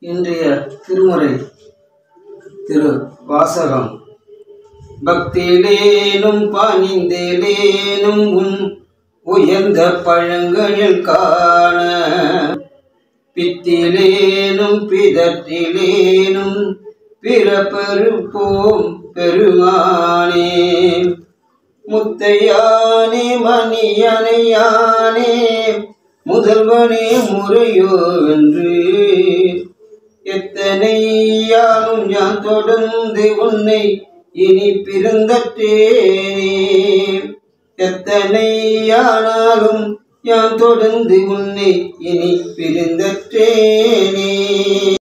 இன்றைய திருமுறை திரு வாசகம் பக்தியிலேனும் பணிந்திலேனும் உன் உயர்ந்த பழங்களில் காண பித்திலேனும் பிதற்றிலேனும் பிறப்பெருப்போம் பெருமானே முத்தையானே மணியணையானே முதல்வனே முறையோ என்று எத்தனை யாரும் யான் தொடர்ந்து உன்னை இனி பிறந்தற்றேனே எத்தனை ஆனாலும் யான் தொடர்ந்து உன்னை இனி பிரிந்தற்றேனே